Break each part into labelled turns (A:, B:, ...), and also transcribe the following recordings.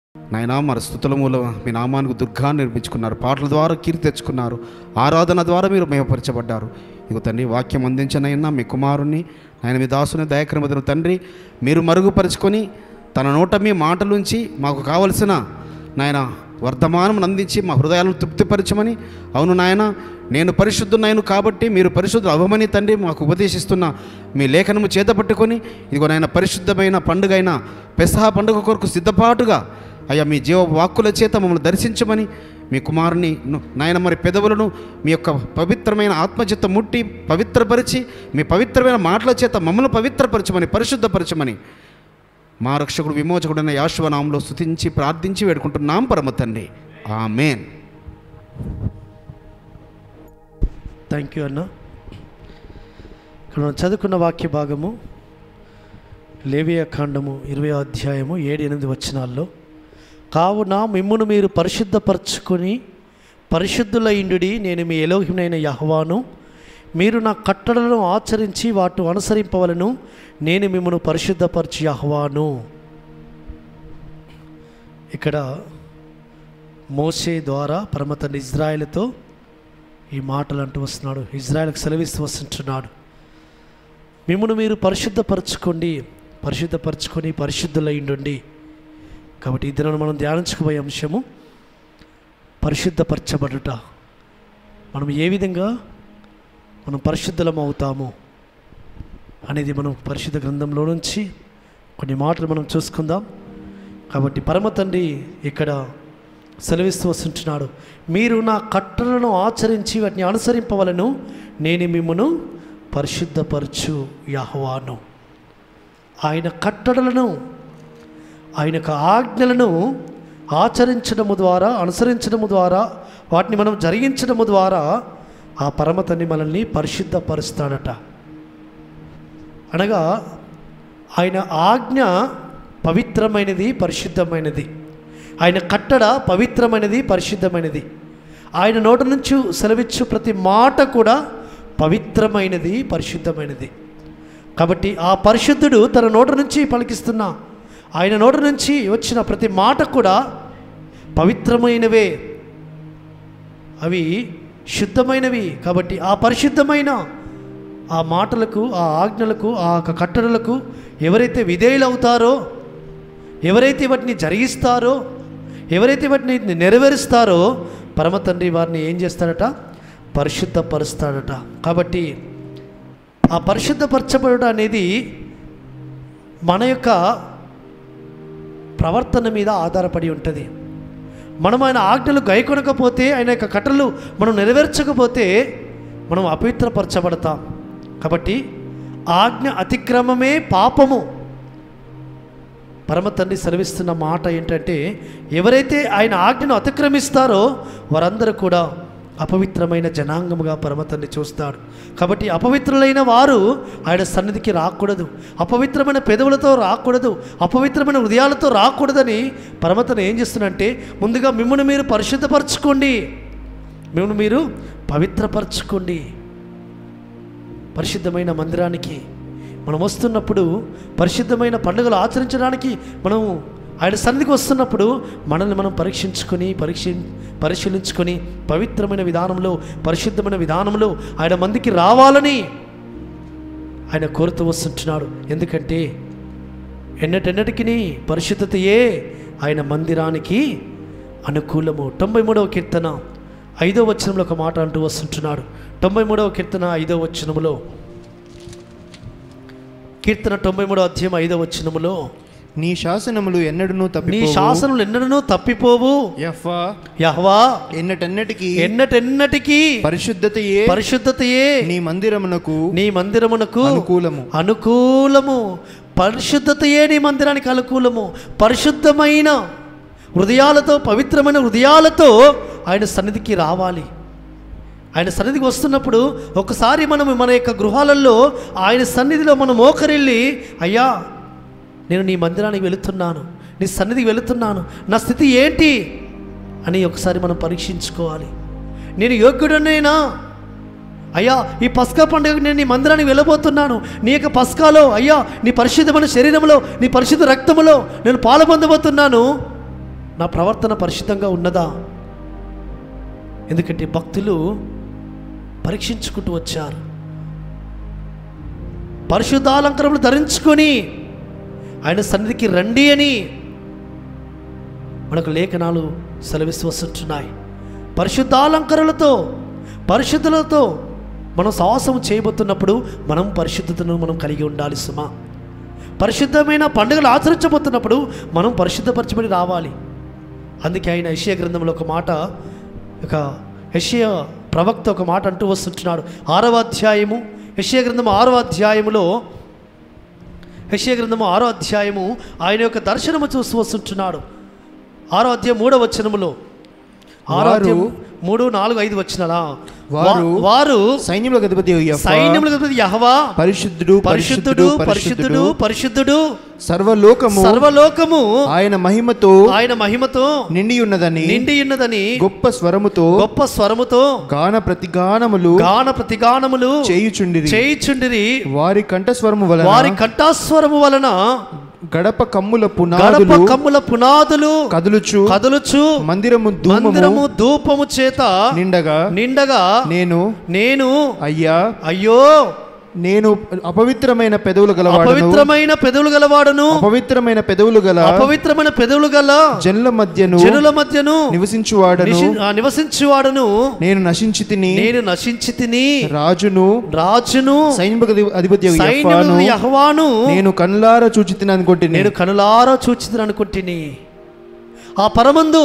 A: నాయనా మరి స్థుతుల మూలం మీ నామానికి దుర్గాన్ని నిర్మించుకున్నారు పాటల ద్వారా కీర్తి తెచ్చుకున్నారు ఆరాధన ద్వారా మీరు మేమపరచబడ్డారు ఇక తండ్రి వాక్యం అందించనైనా మీ కుమారుణ్ణి ఆయన మీ దాసుని దయాక్రమదను తండ్రి మీరు మరుగుపరుచుకొని తన నోట మీ మాటలుంచి మాకు కావలసిన నాయన వర్ధమానం అందించి మా హృదయాలను తృప్తిపరచమని అవును నాయన నేను పరిశుద్ధున్నాయను కాబట్టి మీరు పరిశుద్ధులు అవ్వమని తండ్రి మాకు ఉపదేశిస్తున్న మీ లేఖనము చేత పట్టుకొని ఇదిగో నాయన పరిశుద్ధమైన పండుగైన పెసహా పండుగ కొరకు సిద్ధపాటుగా అయ్యా మీ జీవ వాక్కుల చేత మమ్మల్ని దర్శించమని మీ కుమారుని ను- నాయన మరి పెదవులను మీ యొక్క పవిత్రమైన ఆత్మచేత ముట్టి పవిత్రపరిచి మీ పవిత్రమైన మాటల చేత మమ్మల్ని పవిత్రపరచమని పరిశుద్ధపరచమని మా రక్షకుడు విమోచకుడైన యాశ్వనామంలో స్తుతించి ప్రార్థించి వేడుకుంటున్నాం పరమ తండ్రి ఆమెన్
B: థ్యాంక్ యూ అన్న ఇక్కడ మనం చదువుకున్న వాక్య భాగము లేవియా ఖండము ఇరవై అధ్యాయము ఏడు ఎనిమిది వచనాల్లో కావున మిమ్మును మీరు పరిశుద్ధపరచుకొని పరిశుద్ధులైండుడి నేను మీ ఎలోహినైన యహవాను మీరు నా కట్టడలను ఆచరించి వాటి అనుసరింపవలను నేను మిమ్మను పరిశుద్ధపరచి యహవాను ఇక్కడ మోసే ద్వారా పరమతండ్రి ఇజ్రాయెల్తో ఈ మాటలు అంటూ వస్తున్నాడు ఇజ్రాయెల్కి సెలవిస్తూ వస్తుంటున్నాడు మిమ్మల్ని మీరు పరిశుద్ధపరచుకోండి పరిశుద్ధపరచుకొని పరిశుద్ధులైండండి కాబట్టి ఈ దినాన్ని మనం ధ్యానించుకోబోయే అంశము పరిశుద్ధపరచబడుట మనం ఏ విధంగా మనం పరిశుద్ధులం అవుతాము అనేది మనం పరిశుద్ధ గ్రంథంలో నుంచి కొన్ని మాటలు మనం చూసుకుందాం కాబట్టి పరమ తండ్రి ఇక్కడ సెలవిస్తూ వస్తుంటున్నాడు మీరు నా కట్టలను ఆచరించి వాటిని అనుసరింపవలను నేను మిమ్మను పరిశుద్ధపరచు యహవాను ఆయన కట్టడలను ఆయన యొక్క ఆజ్ఞలను ఆచరించడము ద్వారా అనుసరించడము ద్వారా వాటిని మనం జరిగించడము ద్వారా ఆ పరమతని మనల్ని పరిశుద్ధపరుస్తాడట అనగా ఆయన ఆజ్ఞ పవిత్రమైనది పరిశుద్ధమైనది ఆయన కట్టడ పవిత్రమైనది పరిశుద్ధమైనది ఆయన నోట నుంచి సెలవిచ్చు ప్రతి మాట కూడా పవిత్రమైనది పరిశుద్ధమైనది కాబట్టి ఆ పరిశుద్ధుడు తన నోట నుంచి పలికిస్తున్న ఆయన నోట నుంచి వచ్చిన ప్రతి మాట కూడా పవిత్రమైనవే అవి శుద్ధమైనవి కాబట్టి ఆ పరిశుద్ధమైన ఆ మాటలకు ఆ ఆజ్ఞలకు ఆ యొక్క కట్టడలకు ఎవరైతే విధేయులవుతారో ఎవరైతే వాటిని జరిగిస్తారో ఎవరైతే వాటిని నెరవేరుస్తారో పరమ తండ్రి వారిని ఏం చేస్తాడట పరిశుద్ధపరుస్తాడట కాబట్టి ఆ పరిశుద్ధపరచబడట అనేది మన యొక్క ప్రవర్తన మీద ఆధారపడి ఉంటుంది మనం ఆయన ఆజ్ఞలు గైకొనకపోతే ఆయన యొక్క కట్టలు మనం నెరవేర్చకపోతే మనం అపవిత్రపరచబడతాం కాబట్టి ఆజ్ఞ అతిక్రమమే పాపము పరమ తండ్రి సెలవిస్తున్న మాట ఏంటంటే ఎవరైతే ఆయన ఆజ్ఞను అతిక్రమిస్తారో వారందరూ కూడా అపవిత్రమైన జనాంగముగా పరమ తండ్రి చూస్తాడు కాబట్టి అపవిత్రులైన వారు ఆయన సన్నిధికి రాకూడదు అపవిత్రమైన పెదవులతో రాకూడదు అపవిత్రమైన హృదయాలతో రాకూడదని పరమతను ఏం చేస్తున్నంటే ముందుగా మిమ్మల్ని మీరు పరిశుద్ధపరచుకోండి మిమ్మల్ని మీరు పవిత్రపరచుకోండి పరిశుద్ధమైన మందిరానికి మనం వస్తున్నప్పుడు పరిశుద్ధమైన పండుగలు ఆచరించడానికి మనం ఆయన సన్నిధికి వస్తున్నప్పుడు మనల్ని మనం పరీక్షించుకొని పరీక్ష పరిశీలించుకొని పవిత్రమైన విధానంలో పరిశుద్ధమైన విధానంలో ఆయన మందికి రావాలని ఆయన కోరుతూ వస్తుంటున్నాడు ఎందుకంటే ఎన్నటెన్నటికి పరిశుద్ధతయే ఆయన మందిరానికి అనుకూలము తొంభై మూడవ కీర్తన ఐదో వచనంలో ఒక మాట అంటూ వస్తుంటున్నాడు తొంభై మూడవ కీర్తన ఐదో వచనములో కీర్తన తొంభై మూడో అధ్యాయం ఐదో వచనములో
C: నీ శాసనములు ఎన్నడూ
B: నీ
C: తప్పి
B: శాసనలు ఎన్నడూ తప్పిపోవు
C: యహ్వా
B: యహ్వా
C: ఎన్నటెన్నటికి
B: ఎన్నటెన్నటికి
C: పరిశుద్ధతయే
B: పరిశుద్ధతయే
C: నీ మందిరమునకు
B: నీ మందిరమునకు
C: అనుకూలము
B: అనుకూలము పరిశుద్ధతయే నీ మందిరానికి అనుకూలము పరిశుద్ధమైన హృదయాలతో పవిత్రమైన హృదయాలతో ఆయన సన్నిధికి రావాలి ఆయన సన్నిధికి వస్తున్నప్పుడు ఒకసారి మనం మన యొక్క గృహాలలో ఆయన సన్నిధిలో మనం మోకరిల్లి అయ్యా నేను నీ మందిరానికి వెళుతున్నాను నీ సన్నిధికి వెళుతున్నాను నా స్థితి ఏంటి అని ఒకసారి మనం పరీక్షించుకోవాలి నేను యోగ్యుడనేనా అయ్యా ఈ పస్కా పండుగకు నేను నీ మందిరానికి వెళ్ళబోతున్నాను నీ యొక్క పస్కాలో అయ్యా నీ పరిశుద్ధమైన శరీరంలో నీ పరిశుద్ధ రక్తములో నేను పాలు పొందబోతున్నాను నా ప్రవర్తన పరిశుద్ధంగా ఉన్నదా ఎందుకంటే భక్తులు పరీక్షించుకుంటూ వచ్చారు పరిశుద్ధాలంకరములు ధరించుకొని ఆయన సన్నిధికి రండి అని మనకు లేఖనాలు సెలవిస్తూ వస్తుంటున్నాయి పరిశుద్ధాలంకరణలతో పరిశుద్ధులతో మనం సాహసం చేయబోతున్నప్పుడు మనం పరిశుద్ధతను మనం కలిగి ఉండాలి సుమా పరిశుద్ధమైన పండుగలు ఆచరించబోతున్నప్పుడు మనం పరిశుద్ధపరచబడి రావాలి అందుకే ఆయన యెషయా గ్రంథంలో ఒక మాట ఒక యెషయా ప్రవక్త ఒక మాట అంటూ వస్తుంటున్నాడు ఆరవ అధ్యాయము యెషయా గ్రంథం ఆరవ అధ్యాయములో యెషయా గ్రంథము ఆరో అధ్యాయము ఆయన యొక్క దర్శనము చూస్తూ వస్తుంటున్నాడు ఆరో అధ్యాయం మూడో వచనములో ఆరో
C: వారు-
B: అధ్యాయం మూడు నాలుగు ఐదు వచ్చినలా
C: వారు-
B: వారు
C: సైన్యములకు అధిపతి యెహోవా,
B: సైన్యములకు అధిపతి యహోవా
C: పరిశుద్ధుడు
B: పరిశుద్ధుడు పరిశుద్ధుడు పరిశుద్ధుడు
C: సర్వలోకము
B: సర్వలోకము
C: ఆయన మహిమతో
B: ఆయన మహిమతో
C: నిండి ఉన్నదని
B: నిండి ఉన్నదని
C: గొప్ప స్వరముతో
B: గొప్ప స్వరముతో
C: గాన ప్రతిగానములు
B: గాన ప్రతిగానములు
C: చేయుచుండిరి
B: చేయిచుండిరి
C: వారి కంఠస్వరము
B: వారి
C: వలన
B: కంఠాస్వరము వలన
C: గడప కమ్ముల
B: గడప
C: పునాదులు
B: కమ్ముల పునాదులు
C: కదులుచు
B: కదులుచు
C: మందిరము ధూమము
B: మందిరము ధూపము చేత
C: నిండగా
B: నిండగా
C: నేను
B: నేను
C: అయ్యా
B: అయ్యో
C: నేను అపవిత్రమైన పెదవులు గలవాడను
B: అపవిత్రమైన పెదవులు గలవాడును
C: అపవిత్రమైన పెదవులు గల
B: అపవిత్రమైన పెదవులు గల
C: జనుల మధ్యను
B: జనుల మధ్యను
C: నివసించువాడను
B: నిషి- ఆ, నివసించువాడును
C: నేను నశించి తిని
B: నేను నశించి తిని
C: రాజును
B: రాజును
C: సైన్యములకు అధిపతి
B: సైన్యములకు యెహోవాను
C: నేను కన్నులారా చూచి తిని అనుకుంటే
B: నేను కనులారా చూచిదని అనుకుంటుని ఆ పరమందు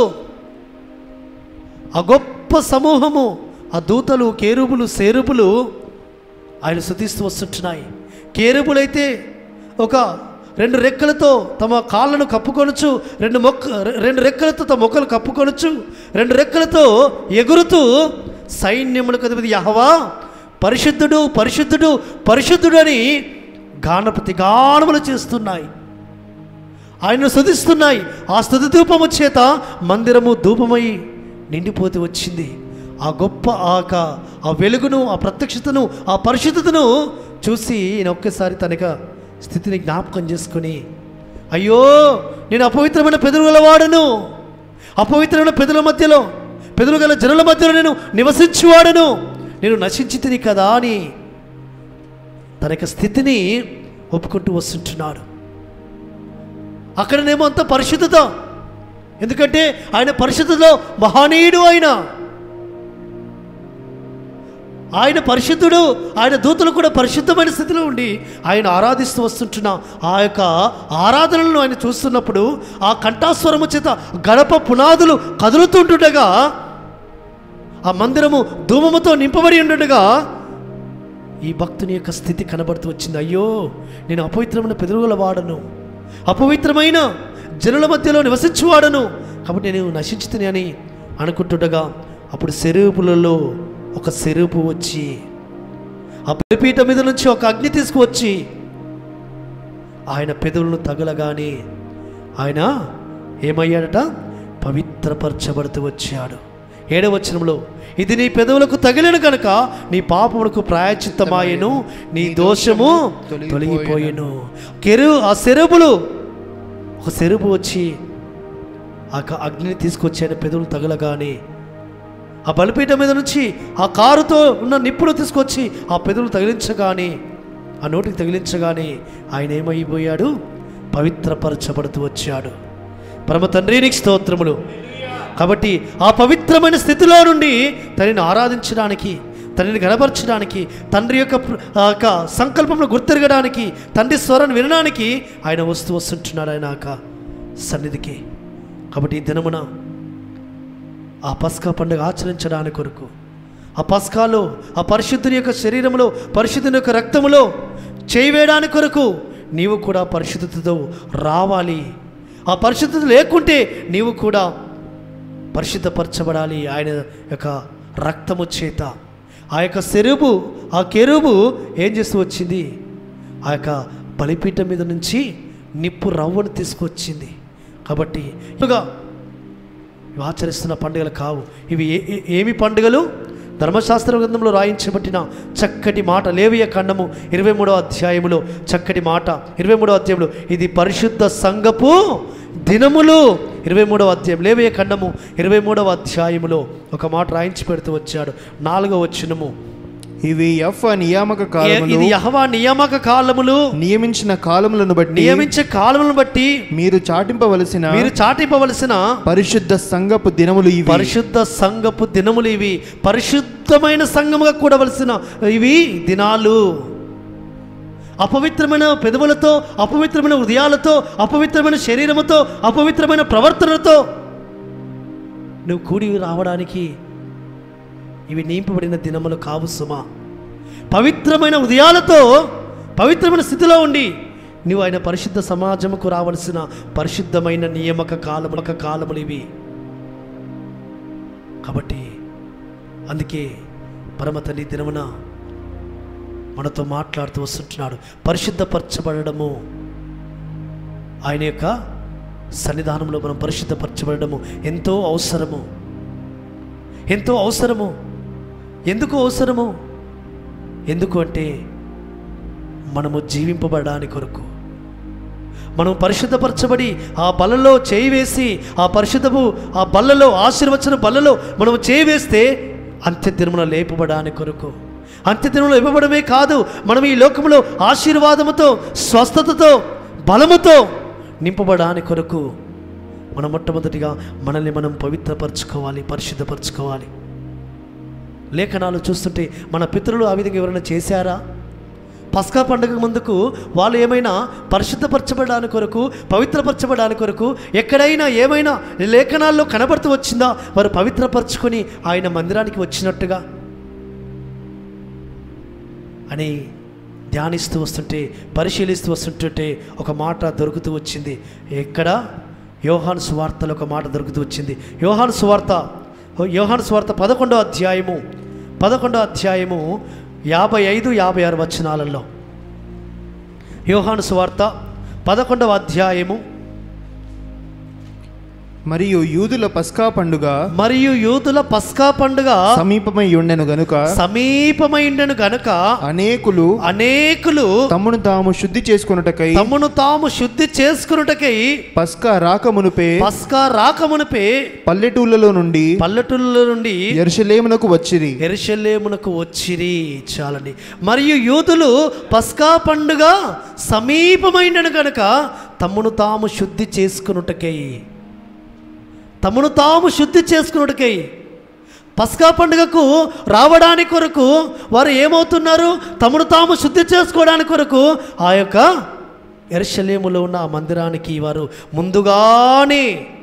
B: ఆ గొప్ప సమూహము ఆ దూతలు కేరుబులు సేరుబులు ఆయన శుతిస్తూ వస్తుంటున్నాయి కేరుబులైతే ఒక రెండు రెక్కలతో తమ కాళ్ళను కప్పుకొనొచ్చు రెండు మొక్క రె- రెండు రెక్కలతో తమ మొక్కలు కప్పుకొనొచ్చు రెండు రెక్కలతో ఎగురుతూ సైన్యములకు అధిపతి యహవా పరిశుద్ధుడు పరిశుద్ధుడు పరిశుద్ధుడు అని గానపతి గానములు చేస్తున్నాయి ఆయనను స్తుతిస్తున్నాయి ఆ స్తుతి ధూపము చేత మందిరము ధూపమై నిండిపోతే వచ్చింది ఆ గొప్ప ఆ యొక్క ఆ వెలుగును ఆ ప్రత్యక్షతను ఆ పరిశుద్ధతను చూసి ఈయన ఒక్కసారి తనక స్థితిని జ్ఞాపకం చేసుకొని అయ్యో నేను అపవిత్రమైన పెదవులు గలవాడను అపవిత్రమైన పెదవుల మధ్యలో పెదవులు గల జనుల మధ్యలో నేను నివసించువాడను నేను నశించి తిని కదా అని తన యొక్క స్థితిని ఒప్పుకుంటూ వస్తుంటున్నాడు అక్కడనేమో అంత పరిశుద్ధత ఎందుకంటే ఆయన పరిశుద్ధతలో మహనీయుడు ఆయన ఆయన పరిశుద్ధుడు ఆయన దూతలు కూడా పరిశుద్ధమైన స్థితిలో ఉండి ఆయన ఆరాధిస్తూ వస్తుంటున్న ఆ యొక్క ఆరాధనలను ఆయన చూస్తున్నప్పుడు ఆ కంఠాస్వరము చేత గడప పునాదులు కదులుతుంటుండగా ఆ మందిరము ధూమముతో నింపబడి ఉండుండగా ఈ భక్తుని యొక్క స్థితి కనబడుతూ వచ్చింది అయ్యో నేను అపవిత్రమైన పెదవుల వాడను అపవిత్రమైన జనుల మధ్యలో నివసించువాడను కాబట్టి నేను నశించుతుని అని అనుకుంటుండగా అప్పుడు సెరుపులలో ఒక సెరుపు వచ్చి ఆ బలిపీఠ మీద నుంచి ఒక అగ్ని తీసుకువచ్చి ఆయన పెదవులను తగలగానే ఆయన ఏమయ్యాడట పవిత్రపరచబడుతూ వచ్చాడు ఏడవ వచనంలో ఇది నీ పెదవులకు తగిలిన కనుక నీ పాపమునకు ప్రాయచిత్తమాయను నీ దోషము తొలగిపోయెను కెరు ఆ సెరుపులు ఒక సెరుపు వచ్చి ఆ క- అగ్నిని తీసుకొచ్చి ఆయన పెదవులు తగలగానే ఆ బలిపీఠం మీద నుంచి ఆ కారుతో ఉన్న నిప్పులు తీసుకొచ్చి ఆ పెదవులు తగిలించగానే ఆ నోటికి తగిలించగానే ఆయన ఏమైపోయాడు పవిత్రపరచబడుతూ వచ్చాడు పరమ తండ్రి నీకు స్తోత్రములు కాబట్టి ఆ పవిత్రమైన స్థితిలో నుండి తనని ఆరాధించడానికి తనని గనపరచడానికి తండ్రి యొక్క ప్ర- ఆ యొక్క సంకల్పంను గుర్తెరగడానికి తండ్రి స్వరాన్ని వినడానికి ఆయన వస్తూ వస్తుంటున్నాడు ఆయన యొక్క సన్నిధికి కాబట్టి ఈ దినమున ఆ పస్కా పండుగ ఆచరించడానికి కొరకు ఆ పస్కాలో ఆ పరిశుద్ధుని యొక్క శరీరంలో పరిశుద్ధుని యొక్క రక్తములో చేయవేయడానికి కొరకు నీవు కూడా పరిశుద్ధతతో రావాలి ఆ పరిశుద్ధత లేకుంటే నీవు కూడా పరిశుద్ధపరచబడాలి ఆయన యొక్క రక్తము చేత ఆ యొక్క సెరుబు ఆ కెరుబు ఏం చేస్తూ వచ్చింది ఆ యొక్క బలిపీఠం మీద నుంచి నిప్పు రవ్వను తీసుకొచ్చింది కాబట్టి ఇక ఇవి ఆచరిస్తున్న పండుగలు కావు ఇవి ఏ ఏ- ఏమి పండుగలు ధర్మశాస్త్ర గ్రంథంలో రాయించబట్టిన చక్కటి మాట లేవియ ఖండము ఇరవై మూడో అధ్యాయములో చక్కటి మాట ఇరవై మూడో అధ్యాయంలో ఇది పరిశుద్ధ సంఘపు దినములు ఇరవై మూడవ అధ్యాయం లేవియ ఖండము ఇరవై మూడవ అధ్యాయములో ఒక మాట రాయించి పెడుతూ వచ్చాడు నాలుగవ వచ్చినము
C: ఇవి యఫ్ నియామక
B: ఏ-
C: కాలములు
B: ఇది యహవా నియామక కాలములు
C: నియమించిన కాలములను బట్టి
B: నియమించే కాలములను బట్టి
C: మీరు చాటింపవలసిన
B: మీరు చాటింపవలసిన
C: పరిశుద్ధ సంఘపు దినములు ఇవి
B: పరిశుద్ధ సంఘపు దినములు ఇవి పరిశుద్ధమైన సంఘముగా కూడవలసిన ఇవి దినాలు అపవిత్రమైన పెదవులతో అపవిత్రమైన హృదయాలతో అపవిత్రమైన శరీరముతో అపవిత్రమైన ప్రవర్తనతో నువ్వు కూడి రావడానికి ఇవి నింపబడిన దినములు కావు సుమా పవిత్రమైన హృదయాలతో పవిత్రమైన స్థితిలో ఉండి నువ్వు ఆయన పరిశుద్ధ సమాజముకు రావలసిన పరిశుద్ధమైన నియామక కాలములక కాలములు ఇవి కాబట్టి అందుకే పరమ తల్లి దినమున మనతో మాట్లాడుతూ వస్తుంటున్నాడు పరిశుద్ధపరచబడము ఆయన యొక్క సన్నిధానంలో మనం పరిశుద్ధపరచబడము ఎంతో అవసరము ఎంతో అవసరము ఎందుకు అవసరము ఎందుకు అంటే మనము జీవింపబడడానికి కొరకు మనం పరిశుద్ధపరచబడి ఆ బలలో చేయి వేసి ఆ పరిశుద్ధము ఆ బల్లలో ఆశీర్వచన బల్లలో మనం చేయి వేస్తే అంత్యదినమున లేపబడడానికి కొరకు అంత్యదినంలో ఇవ్వబడమే కాదు మనం ఈ లోకంలో ఆశీర్వాదముతో స్వస్థతతో బలముతో నింపబడడానికి కొరకు మనం మొట్టమొదటిగా మనల్ని మనం పవిత్రపరచుకోవాలి పరిశుద్ధపరచుకోవాలి లేఖనాలు చూస్తుంటే మన పితరులు ఆ విధంగా ఎవరైనా చేశారా పస్కా పండుగ ముందుకు వాళ్ళు ఏమైనా పరిశుద్ధపరచబడడానికి కొరకు పవిత్రపరచబడడానికి కొరకు ఎక్కడైనా ఏమైనా లేఖనాల్లో కనబడుతూ వచ్చిందా వారు పవిత్రపరచుకొని ఆయన మందిరానికి వచ్చినట్టుగా అని ధ్యానిస్తూ వస్తుంటే పరిశీలిస్తూ వస్తుంటుంటే ఒక మాట దొరుకుతూ వచ్చింది ఎక్కడ యోహాను సువార్తలో ఒక మాట దొరుకుతూ వచ్చింది యోహాను సువార్త యోహాను సువార్త పదకొండో అధ్యాయము పదకొండో అధ్యాయము యాభై ఐదు యాభై ఆరు వచనాలలో యోహాను సువార్త పదకొండవ అధ్యాయము
C: మరియు యూదుల పస్కా పండుగ
B: మరియు యూదుల పస్కా పండుగ
C: సమీపమై ఉండెను గనుక
B: సమీపమైండెను గనుక
C: అనేకులు
B: అనేకులు
C: తమ్మును తాము శుద్ధి చేసుకొనుటకై
B: తమను తాము శుద్ధి చేసుకున్నటకై
C: పస్కా రాకమునుపే
B: పస్కా రాకమునిపే
C: పల్లెటూళ్ళలో నుండి
B: పల్లెటూళ్ళ నుండి
C: ఎరుషలేమునకు వచ్చిరి
B: ఎరుషలేమునకు వచ్చిరి చాలండి మరియు యూదులు పస్కా పండుగ సమీపమైనను గనుక తమను తాము శుద్ధి చేసుకున్నటకై తమను తాము శుద్ధి చేసుకున్నటకై పస్కా పండుగకు రావడానికి కొరకు వారు ఏమవుతున్నారు తమను తాము శుద్ధి చేసుకోవడానికి కొరకు ఆ యొక్క ఎరుషలేములో ఉన్న ఆ మందిరానికి వారు ముందుగానే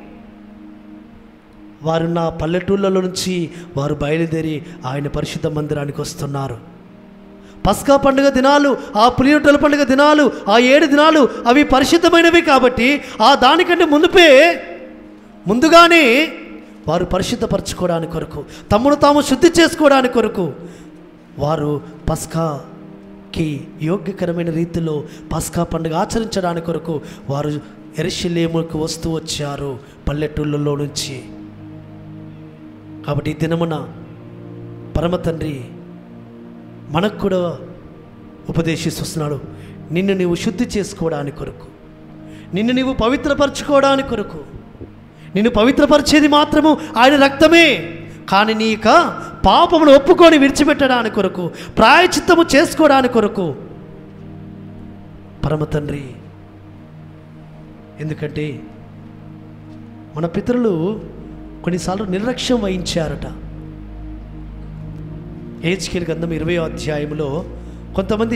B: వారున్న పల్లెటూళ్ళలో నుంచి వారు బయలుదేరి ఆయన పరిశుద్ధ మందిరానికి వస్తున్నారు పస్కా పండుగ దినాలు ఆ పులియొట్టల పండుగ దినాలు ఆ ఏడు దినాలు అవి పరిశుద్ధమైనవి కాబట్టి ఆ దానికంటే ముందుపే ముందుగానే వారు పరిశుద్ధపరచుకోవడానికి కొరకు తమను తాము శుద్ధి చేసుకోవడానికి కొరకు వారు పస్కాకి యోగ్యకరమైన రీతిలో పస్కా పండుగ ఆచరించడానికి కొరకు వారు ఎరిశిలేముకు వస్తూ వచ్చారు పల్లెటూళ్ళలో నుంచి కాబట్టి ఈ దినమున పరమ తండ్రి మనకు కూడా ఉపదేశిస్తున్నాడు నిన్ను నీవు శుద్ధి చేసుకోవడానికి కొరకు నిన్ను నీవు పవిత్రపరచుకోవడానికి కొరకు నిన్ను పవిత్రపరిచేది మాత్రము ఆయన రక్తమే కానీ నీ యొక్క పాపమును ఒప్పుకొని విడిచిపెట్టడానికి కొరకు ప్రాయచిత్తము చేసుకోవడానికి కొరకు పరమ తండ్రి ఎందుకంటే మన పితరులు కొన్నిసార్లు నిర్లక్ష్యం వహించారట ఏజ్కేల్ గంధం ఇరవై అధ్యాయంలో కొంతమంది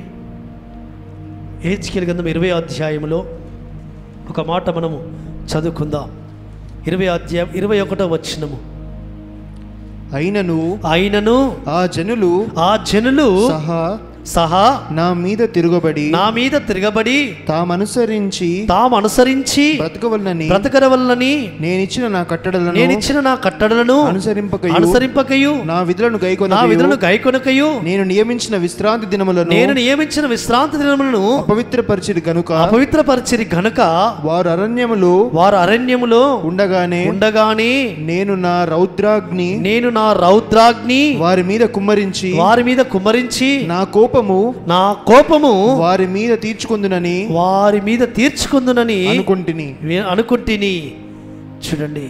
B: ఏజ్కేల్ గంధం ఇరవై అధ్యాయంలో ఒక మాట మనము చదువుకుందాం ఇరవై అధ్యాయం ఇరవై ఒకటో వచ్చినము
C: అయినను
B: ఆయనను
C: ఆ జనులు
B: ఆ జనులు
C: సహా
B: సహా
C: నా మీద తిరుగబడి
B: నా మీద తిరగబడి
C: తామనుసరించి
B: తాము అనుసరించి
C: బ్రతకవలనని
B: బ్రతకరవలనని
C: నేనిచ్చిన నా కట్టడలను
B: నేనిచ్చిన నా కట్టడలను
C: అనుసరింపకయు
B: అనుసరింపకయు
C: నా విధులను
B: నా
C: గైకొన
B: విధులను గైకొనకయు
C: నేను నియమించిన విశ్రాంతి దినములను
B: నేను నియమించిన విశ్రాంతి దినములను
C: అపవిత్రపరిచిరి గనుక
B: అపవిత్రపరిచిరి గనుక
C: వారు అరణ్యములో
B: వారు అరణ్యములో
C: ఉండగానే
B: ఉండగానే
C: నేను నా రౌద్రాగ్ని
B: నేను నా రౌద్రాగ్ని
C: వారి మీద కుమ్మరించి
B: వారి మీద కుమ్మరించి
C: నా కోపము
B: నా కోపము
C: వారి మీద తీర్చుకుందునని
B: వారి మీద తీర్చుకుందునని
C: అనుకుంటుని
B: వే- అనుకుంటిని చూడండి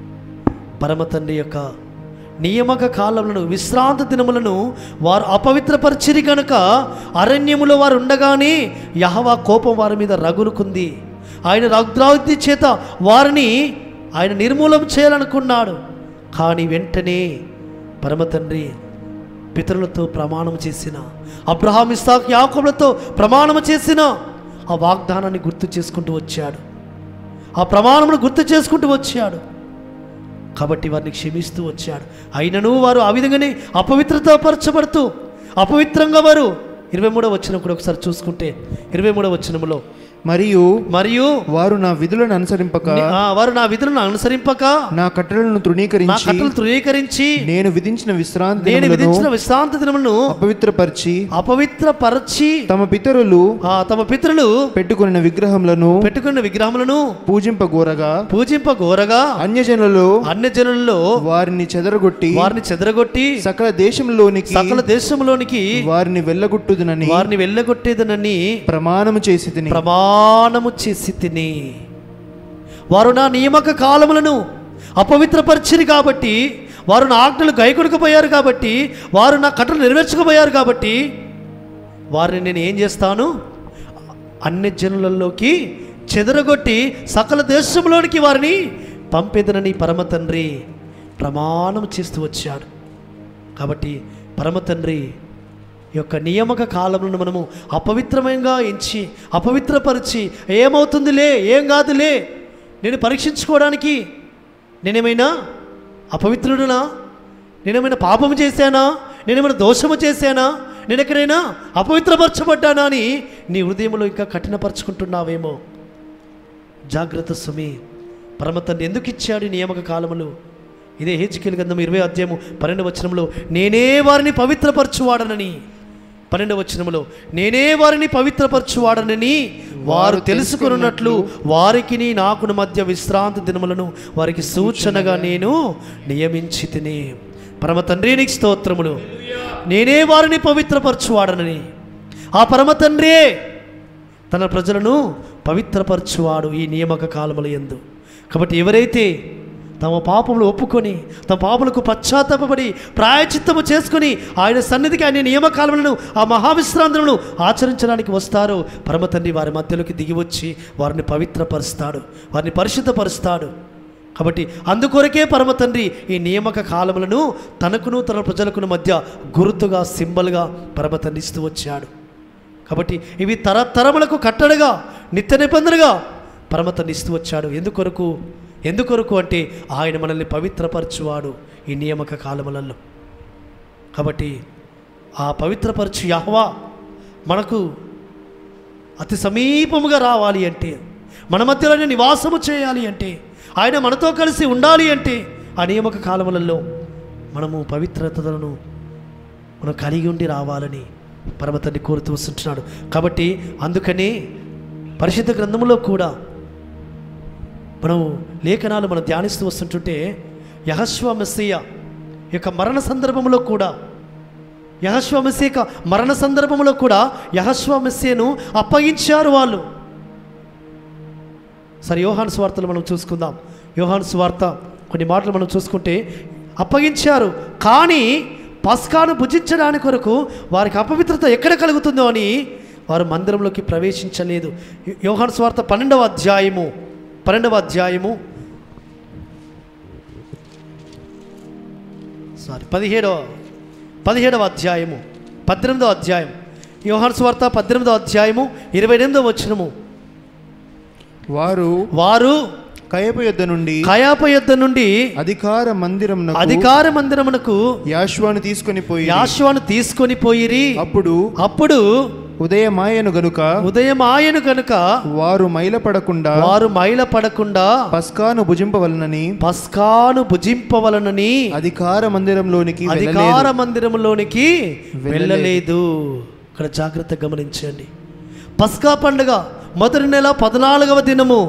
B: పరమ తండ్రి యొక్క నియమక కాలములను విశ్రాంతి దినములను వారు అపవిత్రపరిచిరి గనుక అరణ్యములో వారు ఉండగానే యహవా కోపం వారి మీద రగులుకుంది ఆయన రౌద్రావతి చేత వారిని ఆయన నిర్మూలం చేయాలనుకున్నాడు కానీ వెంటనే పరమ తండ్రి పితరులతో ప్రమాణం చేసిన అబ్రహాం ఇస్సాక్ యాకోబులతో ప్రమాణం చేసిన ఆ వాగ్దానాన్ని గుర్తు చేసుకుంటూ వచ్చాడు ఆ ప్రమాణమును గుర్తు చేసుకుంటూ వచ్చాడు కాబట్టి వారిని క్షమిస్తూ వచ్చాడు అయినను వారు ఆ విధంగానే అపవిత్రత పరచబడుతూ అపవిత్రంగా వారు ఇరవై మూడో వచ్చిన కూడా ఒకసారి చూసుకుంటే ఇరవై మూడో వచ్చినములో
C: మరియు
B: మరియు
C: వారు నా విధులను అనుసరింపక
B: ఆ, వారు నా విధులను అనుసరింపక
C: నా కట్టడలను
B: నా
C: తృణీకరించి
B: కట్టలు ధృవీకరించి
C: నేను విధించిన విశ్రాంతి
B: నేను
C: దినములను
B: విధించిన విశ్రాంతి దినములను
C: అపవిత్రపరిచి
B: అపవిత్రపరచి
C: తమ పితరులు
B: ఆ, తమ పితరులు
C: పెట్టుకున్న విగ్రహములను
B: పెట్టుకున్న విగ్రహములను
C: పూజింపగోరగా
B: పూజింపగోరగా
C: అన్యజనులలో
B: అన్య జనులలో
C: వారిని చెదరగొట్టి
B: వారిని చెదరగొట్టి
C: సకల దేశంలోనికి
B: సకల దేశంలోనికి
C: వారిని వెళ్ళగొట్టుదునని
B: వారిని వెళ్ళగొట్టేదనని
C: ప్రమాణము చేసి తిని
B: ప్రమాణము చేసి తిని వారు నా నియామక కాలములను అపవిత్రపరిచిరి కాబట్టి వారు నా ఆజ్ఞలు గైకొనకపోయారు కాబట్టి వారు నా కట్టలు నెరవేర్చకపోయారు కాబట్టి వారిని నేను ఏం చేస్తాను అన్ని జనులలోకి చెదరగొట్టి సకల దేశంలోనికి వారిని పంపేదనని పరమ తండ్రి ప్రమాణం చేస్తూ వచ్చాడు కాబట్టి పరమ తండ్రి యొక్క నియామక కాలంలో మనము అపవిత్రమంగా ఎంచి అపవిత్రపరిచి ఏమవుతుందిలే ఏం కాదులే నేను పరీక్షించుకోవడానికి నేనేమైనా అపవిత్రుడునా నేనేమైనా పాపము చేశానా నేనేమైనా దోషము చేశానా నేను ఎక్కడైనా అపవిత్రపరచబడ్డానా అని నీ హృదయంలో ఇంకా కఠినపరుచుకుంటున్నావేమో జాగ్రత్త సుమి పరమ తండ్రి ఎందుకు ఇచ్చాడు ఈ నియామక కాలములు ఇదే హెచ్కేల్ గంధం ఇరవై అధ్యాయము పన్నెండు వచనంలో నేనే వారిని పవిత్రపరచువాడనని పన్నెండు వచనములో నేనే వారిని పవిత్రపరచువాడనని వారు తెలుసుకున్నట్లు వారికి నాకును మధ్య విశ్రాంతి దినములను వారికి సూచనగా నేను నియమించి తిని పరమ తండ్రి నీకు స్తోత్రములు నేనే వారిని పవిత్రపరచువాడనని ఆ పరమ తండ్రే తన ప్రజలను పవిత్రపరచువాడు ఈ నియామక కాలముల యందు కాబట్టి ఎవరైతే తమ పాపములు ఒప్పుకొని తమ పాపలకు పశ్చాత్తాపడి ప్రాయచిత్తము చేసుకొని ఆయన సన్నిధికి ఆయన నియమకాలములను ఆ మహావిశ్రాంతులను ఆచరించడానికి వస్తారో పరమ తండ్రి వారి మధ్యలోకి దిగి వచ్చి వారిని పవిత్రపరుస్తాడు వారిని పరిశుద్ధపరుస్తాడు కాబట్టి అందుకొరకే పరమ తండ్రి ఈ నియామక కాలములను తనకును తన ప్రజలకును మధ్య గుర్తుగా సింబల్గా పరమ తండ్రి ఇస్తూ వచ్చాడు కాబట్టి ఇవి తరతరములకు కట్టడగా నిత్య నిబంధనగా పరమతని ఇస్తూ వచ్చాడు ఎందుకొరకు ఎందుకొరకు అంటే ఆయన మనల్ని పవిత్రపరచువాడు ఈ నియామక కాలములలో కాబట్టి ఆ పవిత్రపరచు యహ్వా మనకు అతి సమీపముగా రావాలి అంటే మన మధ్యలోనే నివాసము చేయాలి అంటే ఆయన మనతో కలిసి ఉండాలి అంటే ఆ నియామక కాలములలో మనము పవిత్రతలను మనం కలిగి ఉండి రావాలని పరమతండ్రి కోరుతూ వస్తుంటున్నాడు కాబట్టి అందుకని పరిశుద్ధ గ్రంథములో కూడా మనం లేఖనాలు మనం ధ్యానిస్తూ వస్తుంటుంటే యహస్వ మెస్సయ్య యొక్క మరణ సందర్భంలో కూడా యహస్వ మెస్సీ యొక్క మరణ సందర్భంలో కూడా యహస్వ మెస్సేను అప్పగించారు వాళ్ళు సరే యోహాను స్వార్తలు మనం చూసుకుందాం యోహాను స్వార్త కొన్ని మాటలు మనం చూసుకుంటే అప్పగించారు కానీ పస్కాను భుజించడానికి కొరకు వారికి అపవిత్రత ఎక్కడ కలుగుతుందో అని వారు మందిరంలోకి ప్రవేశించలేదు యో- యోహాను స్వార్త పన్నెండవ అధ్యాయము పన్నెండవ అధ్యాయము సారీ పదిహేడవ పదిహేడవ అధ్యాయము పద్దెనిమిదవ అధ్యాయం యోహాను స్వార్త పద్దెనిమిదవ అధ్యాయము ఇరవై ఎనిమిదవ వచనము
C: వారు
B: వారు
C: కయప యొద్ద నుండి
B: కయాప యుద్ధ నుండి
C: అధికార మందిరం
B: అధికార మందిరమునకు
C: యాశ్వాను తీసుకొని పోయి
B: యాశ్వాను తీసుకొని పోయిరి
C: అప్పుడు
B: అప్పుడు
C: ఉదయమాయను గనుక
B: ఉదయం ఆయను గనుక
C: వారు మైలపడకుండా
B: వారు మైల పడకుండా
C: పస్కాను భుజింపవలనని
B: పస్కాను భుజింపవలనని
C: అధికార మందిరంలోనికి వెళ్ళలేదు
B: అధికార మందిరములోనికి వెళ్ళలేదు ఇక్కడ జాగ్రత్త గమనించండి పస్కా పండుగ మొదటి నెల పద్నాలుగవ దినము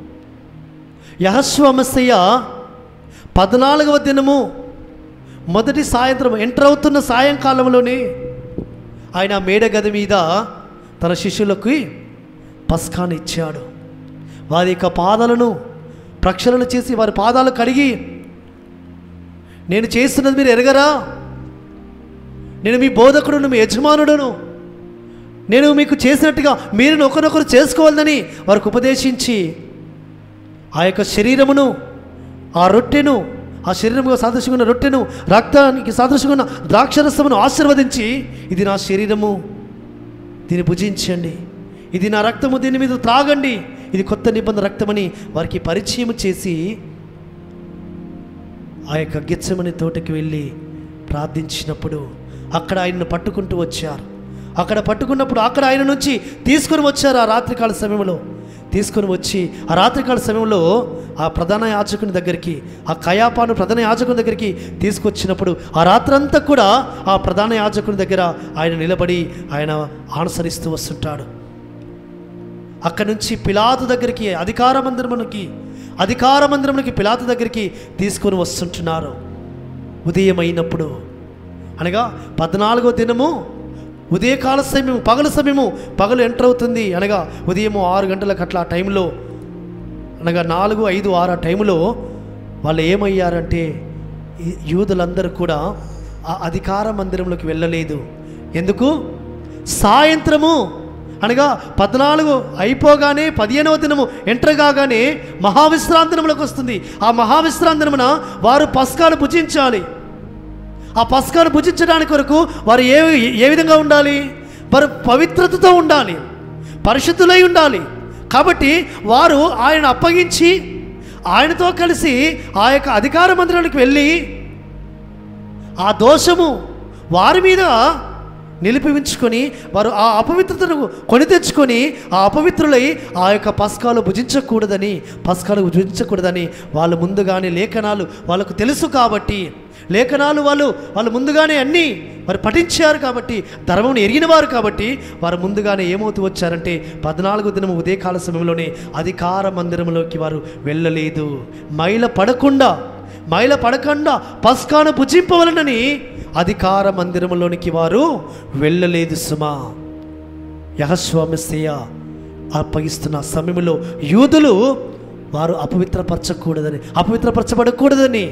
B: యహస్వమస్య పద్నాలుగవ దినము మొదటి సాయంత్రం ఎంటర్ అవుతున్న సాయంకాలంలోనే ఆయన మేడ గది మీద తన శిష్యులకు పస్కాను ఇచ్చాడు వారి యొక్క పాదాలను ప్రక్షాళన చేసి వారి పాదాలు కడిగి నేను చేస్తున్నది మీరు ఎరగరా నేను మీ బోధకుడును మీ యజమానుడును నేను మీకు చేసినట్టుగా మీరు ఒకరినొకరు చేసుకోవాలని వారికి ఉపదేశించి ఆ యొక్క శరీరమును ఆ రొట్టెను ఆ శరీరముగా సాదృశ్యంగా ఉన్న రొట్టెను రక్తానికి సాదృశ్యంగా ఉన్న ద్రాక్షరసమును ఆశీర్వదించి ఇది నా శరీరము దీన్ని భుజించండి ఇది నా రక్తము దీని మీద త్రాగండి ఇది కొత్త నిబంధన రక్తమని వారికి పరిచయం చేసి ఆ యొక్క గిచ్చమని తోటకి వెళ్ళి ప్రార్థించినప్పుడు అక్కడ ఆయనను పట్టుకుంటూ వచ్చారు అక్కడ పట్టుకున్నప్పుడు అక్కడ ఆయన నుంచి తీసుకొని వచ్చారు ఆ రాత్రికాల సమయంలో తీసుకొని వచ్చి ఆ రాత్రికాల సమయంలో ఆ ప్రధాన యాజకుని దగ్గరికి ఆ కయాపాను ప్రధాన యాజకుని దగ్గరికి తీసుకొచ్చినప్పుడు ఆ రాత్రంతా కూడా ఆ ప్రధాన యాజకుని దగ్గర ఆయన నిలబడి ఆయన అనుసరిస్తూ వస్తుంటాడు అక్కడి నుంచి పిలాతు దగ్గరికి అధికార మందిరమునికి అధికార మందిరమునికి పిలాతు దగ్గరికి తీసుకొని వస్తుంటున్నారు ఉదయం అయినప్పుడు అనగా పద్నాలుగో దినము ఉదయకాల సమయం పగలు సమయము పగలు ఎంటర్ అవుతుంది అనగా ఉదయం ఆరు గంటలకు అట్లా ఆ టైంలో అనగా నాలుగు ఐదు ఆరు ఆ టైంలో వాళ్ళు ఏమయ్యారంటే ఈ యూదులందరూ కూడా ఆ అధికార మందిరంలోకి వెళ్ళలేదు ఎందుకు సాయంత్రము అనగా పద్నాలుగు అయిపోగానే పదిహేనవ దినము ఎంటర్ కాగానే మహావిశ్రాంతినములకు వస్తుంది ఆ మహావిశ్రాంతినమున వారు పస్కాలు భుజించాలి ఆ పస్కాను భుజించడానికి వరకు వారు ఏ ఏ విధంగా ఉండాలి వారు పవిత్రతతో ఉండాలి పరిశుద్ధులై ఉండాలి కాబట్టి వారు ఆయన అప్పగించి ఆయనతో కలిసి ఆ యొక్క అధికార మందిరానికి వెళ్ళి ఆ దోషము వారి మీద నిలిపి వారు ఆ అపవిత్రతను కొని తెచ్చుకొని ఆ అపవిత్రులై ఆ యొక్క పస్కాలు భుజించకూడదని పస్కాలు భుజించకూడదని వాళ్ళు ముందుగానే లేఖనాలు వాళ్ళకు తెలుసు కాబట్టి లేఖనాలు వాళ్ళు వాళ్ళు ముందుగానే అన్నీ వారు పఠించారు కాబట్టి ధర్మం ఎరిగినవారు కాబట్టి వారు ముందుగానే ఏమవుతూ వచ్చారంటే పద్నాలుగు దినం ఉదయకాల సమయంలోనే అధికార మందిరంలోకి వారు వెళ్ళలేదు మైల పడకుండా మైల పడకుండా పస్కాను భుజింపవలనని అధికార మందిరంలోనికి వారు వెళ్ళలేదు సుమా యహస్వామిస్తయ్య అప్పగిస్తున్న సమయంలో యూదులు వారు అపవిత్రపరచకూడదని అపవిత్రపరచబడకూడదని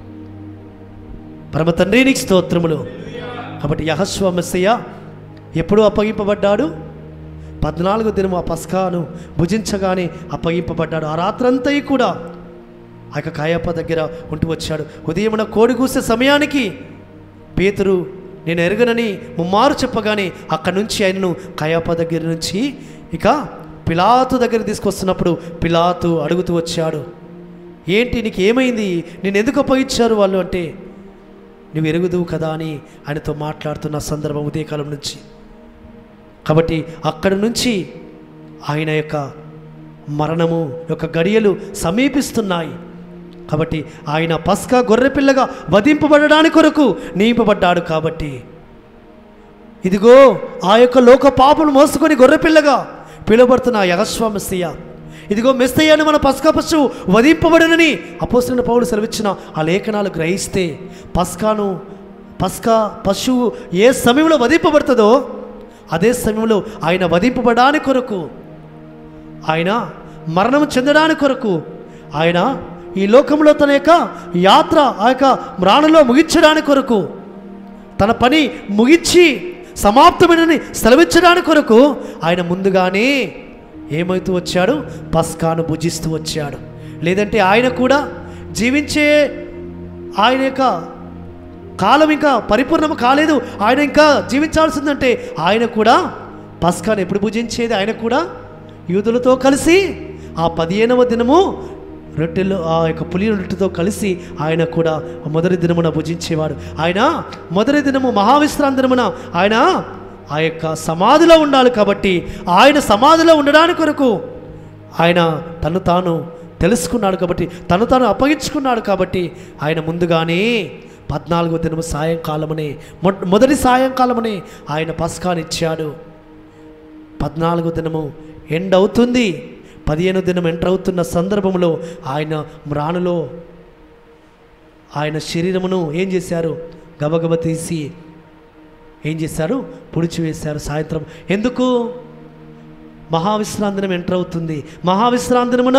B: పరమ తండ్రి నీకు స్తోత్రములు కాబట్టి యహస్వ మెస్సయ్య ఎప్పుడు అప్పగింపబడ్డాడు పద్నాలుగు దినం ఆ పస్కాను భుజించగానే అప్పగింపబడ్డాడు ఆ రాత్రంతా కూడా ఆ యొక్క కాయప్ప దగ్గర ఉంటూ వచ్చాడు ఉదయమున కోడి కూసే సమయానికి పేతురు నేను ఎరగనని ముమ్మారు చెప్పగానే అక్కడి నుంచి ఆయనను కాయప్ప దగ్గర నుంచి ఇక పిలాతు దగ్గర తీసుకొస్తున్నప్పుడు పిలాతు అడుగుతూ వచ్చాడు ఏంటి నీకు ఏమైంది నేను ఎందుకు అప్పగించారు వాళ్ళు అంటే నువ్వు ఎరుగుదువు కదా అని ఆయనతో మాట్లాడుతున్న సందర్భం ఉదయకాలం నుంచి కాబట్టి అక్కడి నుంచి ఆయన యొక్క మరణము యొక్క గడియలు సమీపిస్తున్నాయి కాబట్టి ఆయన పస్కా గొర్రెపిల్లగా వధింపబడడానికి కొరకు నియమింపబడ్డాడు కాబట్టి ఇదిగో ఆ యొక్క లోక పాపను మోసుకొని గొర్రెపిల్లగా పిలువబడుతున్న యగస్వ మెస్సయ్య ఇదిగో మెస్తయ్యను మన పస్కా పశువు వధింపబడునని అపోసిన పౌరుడు సెలవిచ్చిన ఆ లేఖనాలు గ్రహిస్తే పస్కాను పస్కా పశువు ఏ సమయంలో వధింపబడుతుందో అదే సమయంలో ఆయన వధింపబడడానికి కొరకు ఆయన మరణం చెందడానికి కొరకు ఆయన ఈ లోకంలో తన యొక్క యాత్ర ఆ యొక్క మ్రాణలో ముగించడానికి కొరకు తన పని ముగించి సమాప్తమైనని సెలవించడానికి కొరకు ఆయన ముందుగానే ఏమవుతూ వచ్చాడు పస్కాను భుజిస్తూ వచ్చాడు లేదంటే ఆయన కూడా జీవించే ఆయన యొక్క కాలం ఇంకా పరిపూర్ణం కాలేదు ఆయన ఇంకా జీవించాల్సిందంటే ఆయన కూడా పస్కాను ఎప్పుడు భుజించేది ఆయన కూడా యూదులతో కలిసి ఆ పదిహేనవ దినము రొట్టెలు ఆ యొక్క పులి రొట్టెతో కలిసి ఆయన కూడా మొదటి దినమున భుజించేవాడు ఆయన మొదటి దినము మహావిశ్రాంతి దినమున ఆయన ఆ యొక్క సమాధిలో ఉండాలి కాబట్టి ఆయన సమాధిలో ఉండడానికి కొరకు ఆయన తను తాను తెలుసుకున్నాడు కాబట్టి తను తాను అప్పగించుకున్నాడు కాబట్టి ఆయన ముందుగానే పద్నాలుగో దినము సాయంకాలమనే మొ- మొదటి సాయంకాలమనే ఆయన పస్కానిచ్చాడు పద్నాలుగో దినము ఎండ్ అవుతుంది పదిహేను దినం ఎంటర్ అవుతున్న సందర్భంలో ఆయన మ్రాణులో ఆయన శరీరమును ఏం చేశారు గబగబ తీసి ఏం చేశారు పుడిచివేశారు సాయంత్రం ఎందుకు మహావిశ్రాంతినం ఎంటర్ అవుతుంది మహావిశ్రాంతినమున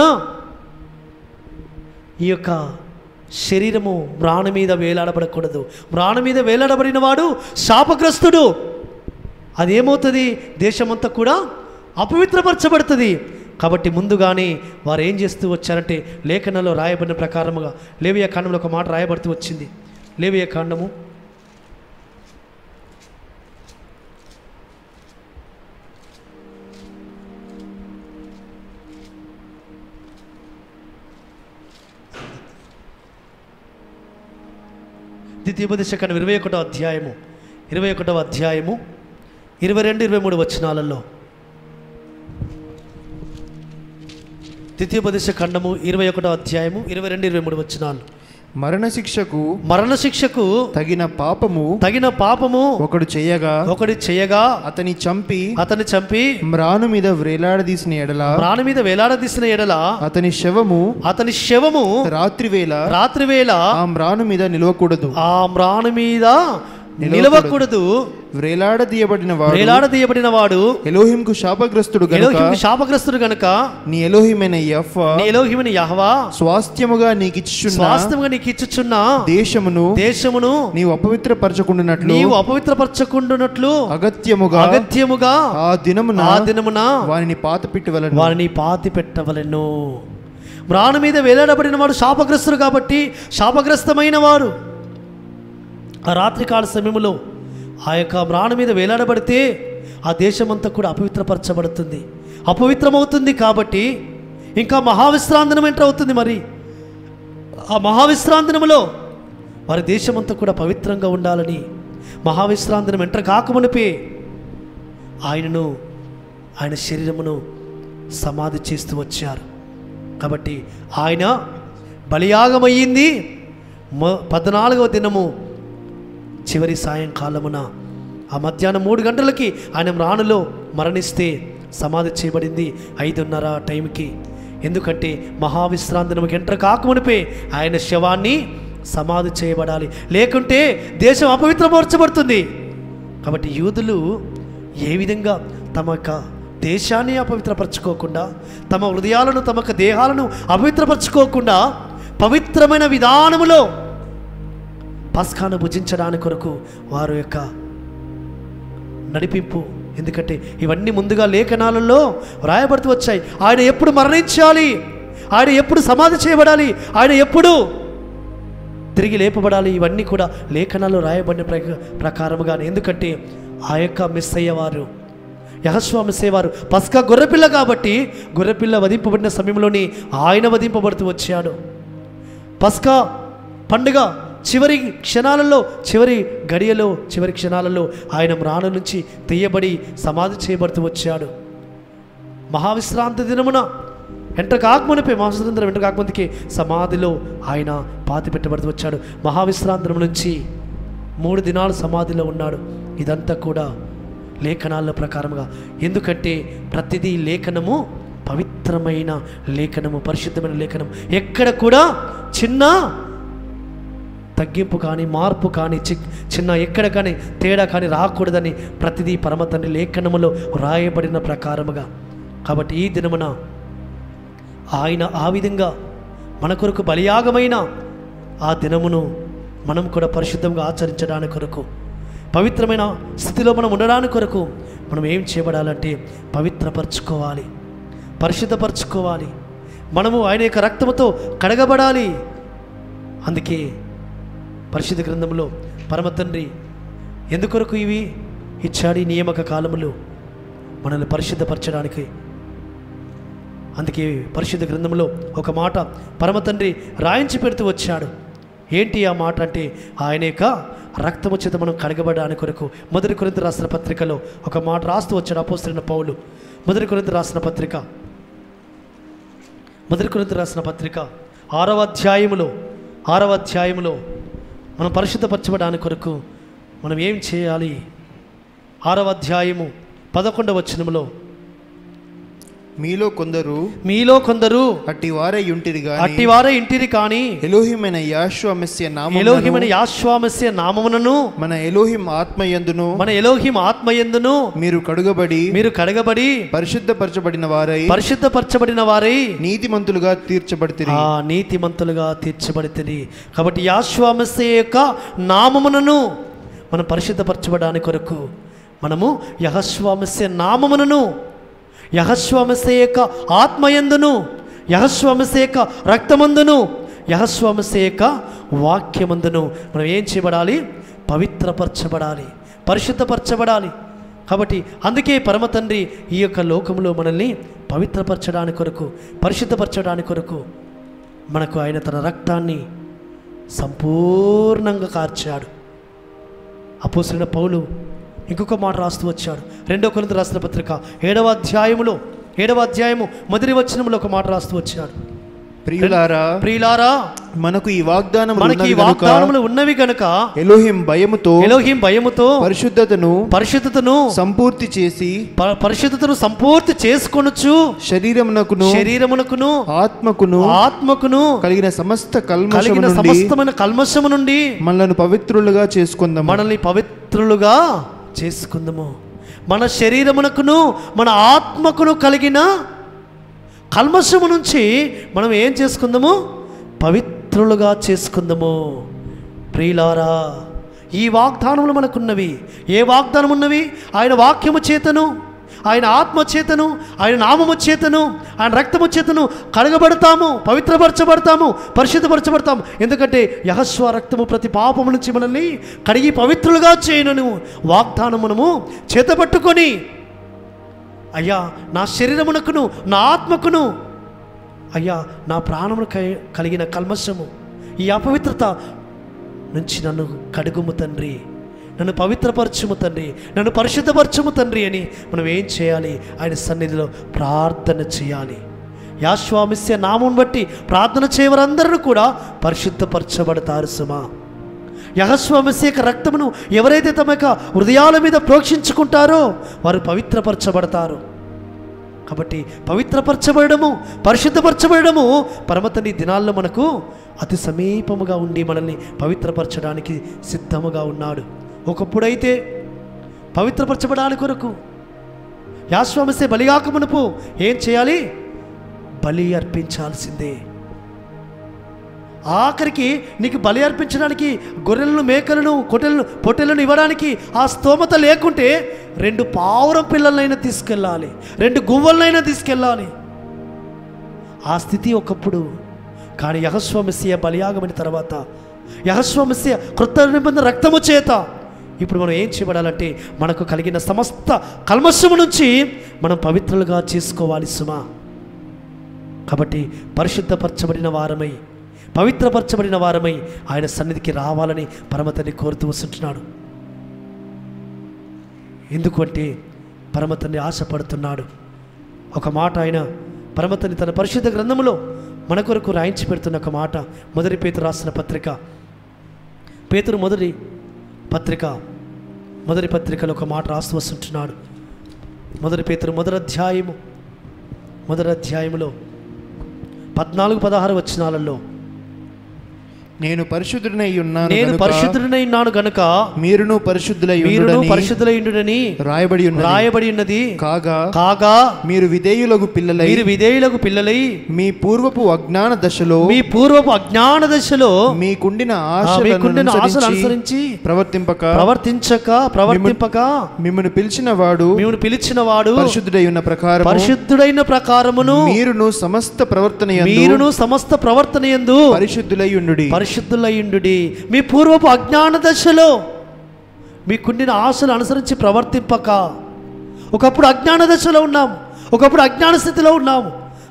B: ఈ యొక్క శరీరము మ్రాణ మీద వేలాడబడకూడదు మ్రాణ మీద వేలాడబడిన వాడు శాపగ్రస్తుడు అదేమవుతుంది దేశమంతా కూడా అపవిత్రపరచబడుతుంది కాబట్టి ముందుగానే వారు ఏం చేస్తూ వచ్చారంటే లేఖనంలో రాయబడిన ప్రకారముగా లేవియ కాండంలో ఒక మాట రాయబడుతూ వచ్చింది లేవియ కాండము ద్వితీయోపదేశ కాండం ఇరవై ఒకటో అధ్యాయము ఇరవై ఒకటో అధ్యాయము ఇరవై రెండు ఇరవై మూడు వచనాలలో ద్వితీయోపదేశ ఖండము ఇరవై ఒకటో అధ్యాయము ఇరవై రెండు ఇరవై మూడు వచనాలు
C: మరణశిక్షకు
B: మరణశిక్షకు
C: తగిన పాపము
B: తగిన పాపము
C: ఒకడు చేయగా
B: ఒకటి చేయగా
C: అతని చంపి
B: అతన్ని చంపి
C: మ్రాను మీద వ్రేలాడదీసిన ఎడల
B: ప్రాణి మీద వేలాడదీసిన ఎడల
C: అతని శవము
B: అతని శవము
C: రాత్రివేళ
B: రాత్రివేళ
C: ఆ మ్రాను మీద నిలవకూడదు
B: ఆ మ్రాణి మీద నిలవకూడదు
C: వ్రేలాడదీయబడిన వాడు
B: వేలాడదీయబడిన వాడు
C: ఎలోహింకు శాపగ్రస్తుడు గనుక
B: ఎలోహింకు శాపగ్రస్తుడు గనుక
C: నీ ఎలోహిమైన యఫ
B: నీ ఎలోహిమని యహవా
C: స్వాస్థ్యముగా నీకిచ్చుచున్న
B: స్వాస్థ్యముగా నీకు ఇచ్చుచున్న
C: దేశమును
B: దేశమును
C: నీవు అపవిత్రపరచకుండానట్లు
B: నీవు అపవిత్రపరచకుండునట్లు
C: అగత్యముగా
B: అగత్యముగా
C: ఆ దినమున
B: ఆ దినమున
C: వారిని పాత పెట్టవలను
B: వారిని పాతి పెట్టవలెను మ్రాను మీద వేలాడబడిన వాడు శాపగ్రస్తుడు కాబట్టి శాపగ్రస్తమైన వారు ఆ రాత్రికాల సమయంలో ఆ యొక్క మ్రాను మీద వేలాడబడితే ఆ దేశమంతా కూడా అపవిత్రపరచబడుతుంది అపవిత్రమవుతుంది కాబట్టి ఇంకా మహావిశ్రాంతనం ఎంటర్ అవుతుంది మరి ఆ మహావిశ్రాంతనములో వారి దేశమంతా కూడా పవిత్రంగా ఉండాలని మహావిశ్రాంతనం ఎంటర్ కాకమునిపే ఆయనను ఆయన శరీరమును సమాధి చేస్తూ వచ్చారు కాబట్టి ఆయన బలియాగమయ్యింది మొ పద్నాలుగవ దినము చివరి సాయంకాలమున ఆ మధ్యాహ్నం మూడు గంటలకి ఆయన మ్రాణులో మరణిస్తే సమాధి చేయబడింది ఐదున్నర టైంకి ఎందుకంటే మహావిశ్రాంతినముకి ఎంటర్ కాకమునిపే ఆయన శవాన్ని సమాధి చేయబడాలి లేకుంటే దేశం అపవిత్రపరచబడుతుంది కాబట్టి యూదులు ఏ విధంగా తమ యొక్క దేశాన్ని అపవిత్రపరచుకోకుండా తమ హృదయాలను తమ యొక్క దేహాలను అపవిత్రపరచుకోకుండా పవిత్రమైన విధానములో పస్కాను భుజించడానికి కొరకు వారు యొక్క నడిపింపు ఎందుకంటే ఇవన్నీ ముందుగా లేఖనాలలో వ్రాయబడుతూ వచ్చాయి ఆయన ఎప్పుడు మరణించాలి ఆయన ఎప్పుడు సమాధి చేయబడాలి ఆయన ఎప్పుడు తిరిగి లేపబడాలి ఇవన్నీ కూడా లేఖనాల్లో రాయబడిన ప్ర ప్రకారముగా ఎందుకంటే ఆ యొక్క మిస్ అయ్యేవారు యహస్వా మిస్ అయ్యేవారు పస్కా గొర్రెపిల్ల కాబట్టి గొర్రెపిల్ల వధింపబడిన సమయంలోనే ఆయన వధింపబడుతూ వచ్చాడు పస్కా పండుగ చివరి క్షణాలలో చివరి గడియలో చివరి క్షణాలలో ఆయన మ్రాణ నుంచి తీయబడి సమాధి చేయబడుతూ వచ్చాడు మహావిశ్రాంతి దినమున ఎంటర్ కాకమునిపై మహావిశ్రాంతి ఎంటర్ కాకముందుకే సమాధిలో ఆయన పాతి పెట్టబడుతూ వచ్చాడు మహావిశ్రాంతి నుంచి మూడు దినాలు సమాధిలో ఉన్నాడు ఇదంతా కూడా లేఖనాల ప్రకారముగా ఎందుకంటే ప్రతిదీ లేఖనము పవిత్రమైన లేఖనము పరిశుద్ధమైన లేఖనం ఎక్కడ కూడా చిన్న తగ్గింపు కానీ మార్పు కానీ చి చిన్న ఎక్కడ కానీ తేడా కానీ రాకూడదని ప్రతిదీ పరమ తండ్రి లేఖనములో రాయబడిన ప్రకారముగా కాబట్టి ఈ దినమున ఆయన ఆ విధంగా మన కొరకు బలియాగమైన ఆ దినమును మనం కూడా పరిశుద్ధంగా ఆచరించడానికి కొరకు పవిత్రమైన స్థితిలో మనం ఉండడానికి కొరకు మనం ఏం చేయబడాలంటే పవిత్రపరచుకోవాలి పరిశుద్ధపరచుకోవాలి మనము ఆయన యొక్క రక్తముతో కడగబడాలి అందుకే పరిశుద్ధ గ్రంథంలో పరమ తండ్రి ఎందుకొరకు ఇవి ఇచ్చాడు ఈ నియామక కాలములు మనల్ని పరిశుద్ధపరచడానికి అందుకే పరిశుద్ధ గ్రంథంలో ఒక మాట పరమ తండ్రి రాయించి పెడుతూ వచ్చాడు ఏంటి ఆ మాట అంటే ఆయన యొక్క రక్తము చేత మనం కడగబడడానికి కొరకు మొదటి కొరింత రాసిన పత్రికలో ఒక మాట రాస్తూ వచ్చాడు అపోస్తున్న పౌలు మొదటి కొరింత రాసిన పత్రిక మొదటి కొరింత రాసిన పత్రిక ఆరవ అధ్యాయములో ఆరవ అధ్యాయములో మనం పరిశుద్ధపరచబడానికి కొరకు మనం ఏం చేయాలి ఆరవ అధ్యాయము పదకొండవ వచనములో
C: మీలో కొందరు
B: మీలో కొందరు
C: అట్టి వారే యుంటిరి గాని
B: అట్టివారే ఇంటిని కానీ
C: ఎలోహిమైన యాశ్వమస్య
B: ఎలోహిమని
C: నామములను
B: యాశ్వామస్య నామమునను
C: మన ఎలోహిం ఆత్మయందును
B: మన ఎలోహిం ఆత్మయందును
C: మీరు కడుగబడి
B: మీరు కడగబడి
C: పరిశుద్ధపరచబడిన వారై
B: పరిశుద్ధపరచబడిన వారై
C: నీతిమంతులుగా తీర్చబడితిరి
B: ఆ నీతిమంతులుగా తీర్చబడితే కాబట్టి యాశ్వామస్య యొక్క నామమునను మనం పరిశుద్ధపరచబడానికి కొరకు మనము యహస్వామస్య నామమునను యహస్వామస్య యొక్క ఆత్మయందును యహస్వామస్య యొక్క రక్తమందును యహస్వామస్య యొక్క వాక్యమందును మనం ఏం చేయబడాలి పవిత్రపరచబడాలి పరిశుద్ధపరచబడాలి కాబట్టి అందుకే పరమ తండ్రి ఈ యొక్క లోకంలో మనల్ని పవిత్రపరచడానికి కొరకు పరిశుద్ధపరచడానికి కొరకు మనకు ఆయన తన రక్తాన్ని సంపూర్ణంగా కార్చాడు అపోసిన పౌలు ఇంకొక మాట రాస్తూ వచ్చాడు రెండో కొరింత రాసిన పత్రిక ఏడవ అధ్యాయములో ఏడవ అధ్యాయము మొదటి వచనంలో ఒక మాట రాస్తూ వచ్చాడు
C: ప్రియులారా
B: ప్రియులారా
C: మనకు ఈ వాగ్దానం
B: మనకి ఈ వాగ్దానములు ఉన్నవి గనుక
C: ఎలోహిం భయముతో
B: ఎలోహిం భయముతో
C: పరిశుద్ధతను
B: పరిశుద్ధతను
C: సంపూర్తి చేసి
B: ప- పరిశుద్ధతను సంపూర్తి చేసుకొనుచు
C: శరీరమునకును
B: శరీరమునకును
C: ఆత్మకును
B: ఆత్మకును
C: కలిగిన సమస్త కల్మషము
B: కలిగిన
C: నుండి
B: సమస్తమైన కల్మషము నుండి
C: మనలను పవిత్రులుగా చేసుకుందాం
B: మనల్ని పవిత్రులుగా చేసుకుందాము మన శరీరమునకును మన ఆత్మకును కలిగిన కల్మషము నుంచి మనం ఏం చేసుకుందాము పవిత్రులుగా చేసుకుందాము ప్రియులారా ఈ వాగ్దానములు మనకున్నవి ఏ వాగ్దానం ఉన్నవి ఆయన వాక్యము చేతను ఆయన ఆత్మ చేతను ఆయన నామము చేతను ఆయన రక్తము చేతను కడగబడతాము పవిత్రపరచబడతాము పరిశుద్ధపరచబడతాము ఎందుకంటే యహస్వ రక్తము ప్రతి పాపము నుంచి మనల్ని కడిగి పవిత్రులుగా చేయనను వాగ్దానం మనము చేతపట్టుకొని అయ్యా నా శరీరమునకును నా ఆత్మకును అయ్యా నా ప్రాణమును కై- కలిగిన కల్మషము ఈ అపవిత్రత నుంచి నన్ను కడుగుము తండ్రి నన్ను పవిత్రపరచుము తండ్రి నన్ను పరిశుద్ధపరచుము తండ్రి అని మనం ఏం చేయాలి ఆయన సన్నిధిలో ప్రార్థన చేయాలి యాశ్వామిస్య నామం బట్టి ప్రార్థన చేయవారందరూ కూడా పరిశుద్ధపరచబడతారు సుమా యహస్వామస్య యొక్క రక్తమును ఎవరైతే తమ యొక్క హృదయాల మీద ప్రోక్షించుకుంటారో వారు పవిత్రపరచబడతారు కాబట్టి పవిత్రపరచబడము పరిశుద్ధపరచబడము పరమతని దినాల్లో మనకు అతి సమీపముగా ఉండి మనల్ని పవిత్రపరచడానికి సిద్ధముగా ఉన్నాడు ఒకప్పుడైతే పవిత్రపరచబడానికి కొరకు యాశ్వామస్య బలిగాక మునుపు ఏం చేయాలి బలి అర్పించాల్సిందే ఆఖరికి నీకు బలి అర్పించడానికి గొర్రెలను మేకలను కొట్టెలను పొట్టెలను ఇవ్వడానికి ఆ స్తోమత లేకుంటే రెండు పావురం పిల్లలనైనా తీసుకెళ్ళాలి రెండు గువ్వలనైనా తీసుకెళ్ళాలి ఆ స్థితి ఒకప్పుడు కానీ యహస్వామస్య బలియాగమైన తర్వాత యహస్వామస్య కృత నిబంధన రక్తము చేత ఇప్పుడు మనం ఏం చేయబడాలంటే మనకు కలిగిన సమస్త కల్మషము నుంచి మనం పవిత్రులుగా చేసుకోవాలి సుమా కాబట్టి పరిశుద్ధపరచబడిన వారమై పవిత్రపరచబడిన వారమై ఆయన సన్నిధికి రావాలని పరమతని కోరుతూ వస్తుంటున్నాడు ఎందుకంటే పరమతన్ని ఆశపడుతున్నాడు ఒక మాట ఆయన పరమతని తన పరిశుద్ధ గ్రంథములో మన కొరకు రాయించి పెడుతున్న ఒక మాట మొదటి పేతురు రాసిన పత్రిక పేతురు మొదటి పత్రిక మొదటి పత్రికలో ఒక మాట రాస్తూ వస్తుంటున్నాడు మొదటి పేతురు మొదటి అధ్యాయము మొదటి అధ్యాయములో పద్నాలుగు పదహారు వచనాలలో
C: నేను పరిశుద్ధుడనై ఉన్నాను
B: నేను
C: గనుక
B: పరిశుద్ధుడై ఉన్నాను గనుక
C: మీరును పరిశుద్ధులై
B: మీరును
C: ఉండుడని
B: పరిశుద్ధులైండునని
C: రాయబడి ఉన్నది
B: రాయబడి ఉన్నది
C: కాగా
B: కాగా
C: మీరు విధేయులకు పిల్లలై
B: మీరు విధేయులకు పిల్లలై
C: మీ పూర్వపు అజ్ఞాన దశలో
B: మీ పూర్వపు అజ్ఞాన దశలో
C: మీకుండిన
B: ఆ,
C: ఆశలను
B: మీకుండిన ఆశలు
C: అనుసరించి
B: అనుసరించి
C: ప్రవర్తింపక
B: ప్రవర్తించక ప్రవర్తింపక
C: మిమ్మల్ని పిలిచిన వాడు
B: మేము పిలిచిన వాడు
C: పరిశుద్ధుడై ఉన్న ప్రకారం
B: పరిశుద్ధుడైన ప్రకారమును
C: మీరును సమస్త ప్రవర్తన
B: మీరును సమస్త ప్రవర్తన యందు
C: పరిశుద్ధులై ఉండుడి
B: పరిశుద్ధులయ్యుండు మీ పూర్వపు అజ్ఞాన దశలో మీకుండిన ఆశలు అనుసరించి ప్రవర్తింపక ఒకప్పుడు అజ్ఞాన దశలో ఉన్నాము ఒకప్పుడు అజ్ఞాన స్థితిలో ఉన్నాము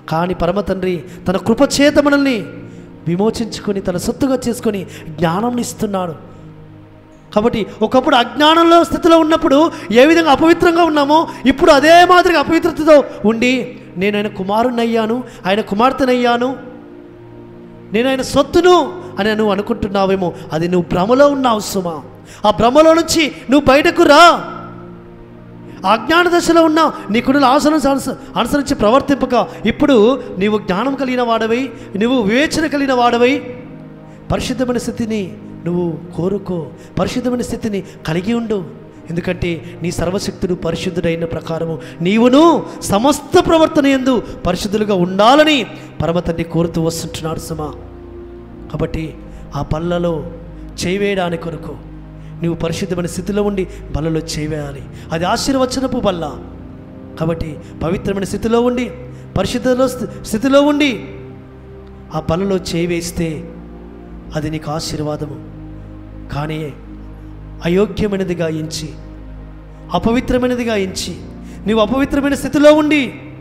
B: కానీ పరమ తండ్రి తన కృపచేత మనల్ని విమోచించుకొని తన సొత్తుగా చేసుకొని జ్ఞానం ఇస్తున్నాడు కాబట్టి ఒకప్పుడు అజ్ఞానంలో స్థితిలో ఉన్నప్పుడు ఏ విధంగా అపవిత్రంగా ఉన్నామో ఇప్పుడు అదే మాదిరిగా అపవిత్రతతో ఉండి నేను ఆయన కుమారుణ్ణయ్యాను ఆయన కుమార్తెనయ్యాను నేను ఆయన సొత్తును అని నువ్వు అనుకుంటున్నావేమో అది నువ్వు భ్రమలో ఉన్నావు సుమా ఆ భ్రమలో నుంచి నువ్వు బయటకు రా ఆ అజ్ఞాన దశలో ఉన్న నీకున్న ఆసనం అనుసరించి ప్రవర్తింపక ఇప్పుడు నీవు జ్ఞానం కలిగిన వాడవై నువ్వు వివేచన కలిగిన వాడవై పరిశుద్ధమైన స్థితిని నువ్వు కోరుకో పరిశుద్ధమైన స్థితిని కలిగి ఉండు ఎందుకంటే నీ సర్వశక్తుడు పరిశుద్ధుడైన ప్రకారము నీవును సమస్త ప్రవర్తన ఎందు పరిశుద్ధులుగా ఉండాలని పరమతండ్రి కోరుతూ వస్తుంటున్నాడు సుమా కాబట్టి ఆ పళ్ళలో చేవేయడానికి కొరకు నువ్వు పరిశుద్ధమైన స్థితిలో ఉండి బల్లలో చేవేయాలి అది ఆశీర్వచనపు బల్ల కాబట్టి పవిత్రమైన స్థితిలో ఉండి పరిశుద్ధలో స్థితిలో ఉండి ఆ బల్లలో చేవేస్తే అది నీకు ఆశీర్వాదము కానీ అయోగ్యమైనదిగా ఎంచి అపవిత్రమైనదిగా ఎంచి నీవు అపవిత్రమైన స్థితిలో ఉండి